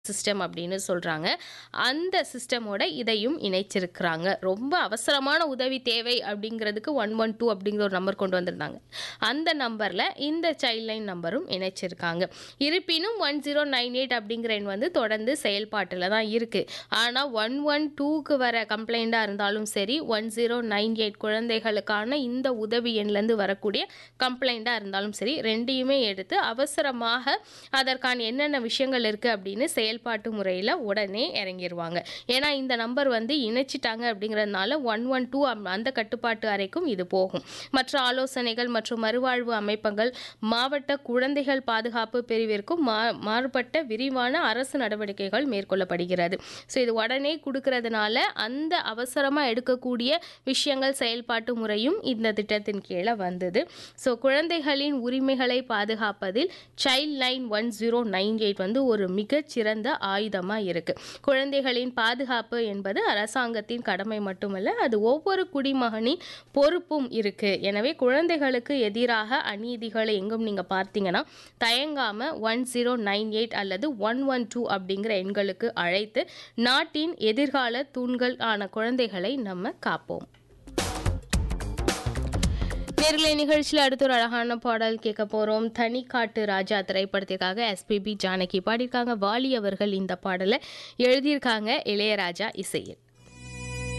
System அப்படின்னு சொல்றாங்க. அந்த சிஸ்டமோட இதையும் இணைச்சிருக்கிறாங்க. ரொம்ப அவசரமான உதவி தேவை அப்படிங்கிறதுக்கு 112 அப்படிங்கிற ஒரு நம்பர் கொண்டு வந்திருந்தாங்க. அந்த நம்பர்ல இந்த சைல்ட் லைன் நம்பரும் இணைச்சிருக்காங்க. இருப்பினும் 1098 அப்படிங்கிற எண் வந்து தொடர்ந்து செயல்பாட்டுல தான் இருக்கு. ஆனா 112க்கு வர கம்ப்ளைண்டா இருந்தாலும் சரி, 1098 குழந்தைகளுக்கான இந்த உதவி எண்லேருந்து வரக்கூடிய கம்ப்ளைண்டா இருந்தாலும் சரி, 2யுமே எடுத்து அவசரமாக அதற்கான என்னென்ன விஷயங்கள் இருக்கு அப்படின்னு செயல்பாட்டு முறையில உடனே இறங்கிருவாங்க. ஏன்னா இந்த நம்பர் வந்து இணைச்சிட்டாங்க அப்படிங்கிறதுனால 112 அம் அந்த கட்டுப்பாட்டு அறைக்கும் இது போகும். மற்ற ஆலோசனைகள் மற்றும் மறுவாழ்வு அமைப்புகள், மாவட்ட குழந்தைகள் பாதுகாப்பு பிரிவிற்கும் மா மாறுபட்ட விரிவான அரசு நடவடிக்கைகள் மேற்கொள்ளப்படுகிறது. ஸோ இது உடனே குடுக்கறதுனால அந்த அவசரமா எடுக்கக்கூடிய விஷயங்கள் செயல்பாட்டு முறையும் இந்த திட்டத்தின் கீழ வந்தது. ஸோ குழந்தைகளின் உரிமைகளை பாதுகாப்பதில் சைல்ட் லைன் 1098 வந்து ஒரு மிகச்சிறந்த ஆயுதமா இருக்கு. குழந்தைகளின் பாதுகாப்பு என்பது அரசாங்கத்தின் கடமை மட்டுமல்ல, அது ஒவ்வொரு குடிமகனின் பொறுப்பும் இருக்கு. எனவே குழந்தைகளுக்கு எதிராக அநீதிகளை எங்கும் நீங்க பார்த்தீங்கன்னா, தயங்காம 1098 அல்லது 112 அப்படிங்கிற எண்களுக்கு அழைத்து நாட்டின் எதிர்கால தூண்கள் ஆன குழந்தைகளை நம்ம காப்போம். நேயர்களே நிகழ்ச்சியில அடுத்து ஒரு அழகான பாடல் கேட்க போறோம். தனிக்காட்டு ராஜா திரைப்படத்திற்காக எஸ்பிபி ஜானகி பாடியிருக்காங்க. வாலி அவர்கள் இந்த பாடல எழுதியிருக்காங்க இளையராஜா இசையில்.